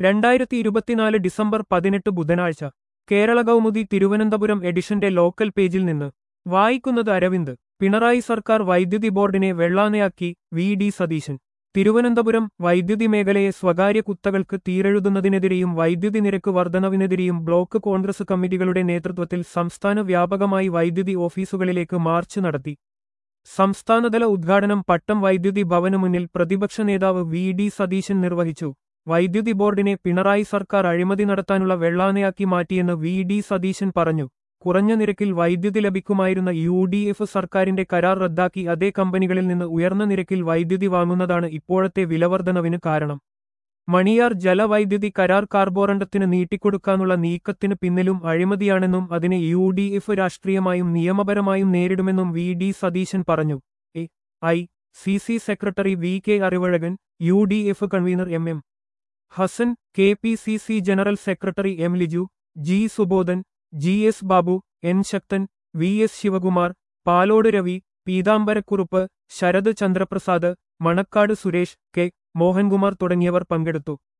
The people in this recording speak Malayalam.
രണ്ടായിരത്തി ഇരുപത്തിനാല് ഡിസംബർ പതിനെട്ട് ബുധനാഴ്ച കേരള കൗമുദി തിരുവനന്തപുരം എഡിഷന്റെ ലോക്കൽ പേജിൽ നിന്ന് വായിക്കുന്നത് അരവിന്ദ് പിണറായി സർക്കാർ വൈദ്യുതി ബോർഡിനെ വെള്ളാനയാക്കി വി ഡി സതീശൻ തിരുവനന്തപുരം വൈദ്യുതി മേഖലയെ സ്വകാര്യ കുത്തകൾക്ക് തീരെഴുതുന്നതിനെതിരെയും വൈദ്യുതി നിരക്ക് വർധനവിനെതിരെയും ബ്ലോക്ക് കോൺഗ്രസ് കമ്മിറ്റികളുടെ നേതൃത്വത്തിൽ സംസ്ഥാന വ്യാപകമായി വൈദ്യുതി ഓഫീസുകളിലേക്ക് മാർച്ച് നടത്തി സംസ്ഥാനതല ഉദ്ഘാടനം പട്ടം വൈദ്യുതി ഭവനു മുന്നിൽ പ്രതിപക്ഷ നേതാവ് വി ഡി സതീശൻ നിർവഹിച്ചു വൈദ്യുതി ബോർഡിനെ പിണറായി സർക്കാർ അഴിമതി നടത്താനുള്ള വെള്ളാനയാക്കി മാറ്റിയെന്ന് വി ഡി സതീശൻ പറഞ്ഞു കുറഞ്ഞ നിരക്കിൽ വൈദ്യുതി ലഭിക്കുമായിരുന്ന യു ഡി എഫ് സർക്കാരിന്റെ കരാർ റദ്ദാക്കി അതേ കമ്പനികളിൽ നിന്ന് ഉയർന്ന നിരക്കിൽ വൈദ്യുതി വാങ്ങുന്നതാണ് ഇപ്പോഴത്തെ വിലവർധനവിന് കാരണം മണിയാർ ജലവൈദ്യുതി കരാർ കാർബോറണ്ടത്തിന് നീട്ടിക്കൊടുക്കാനുള്ള നീക്കത്തിന് പിന്നിലും അഴിമതിയാണെന്നും അതിനെ യു ഡി എഫ് രാഷ്ട്രീയമായും നിയമപരമായും നേരിടുമെന്നും വി ഡി സതീശൻ പറഞ്ഞു A I C C secretary V K Arivazhagan U D F convener M M Hassan K P C C general secretary M Liju G Subodhan G S Babu N Sakthan V S Sivakumar Palode Ravi Peethambarakurup Sarath Chandraprasad Manacaud Suresh K Mohankumar തുടങ്ങിയവർ പങ്കെടുത്തു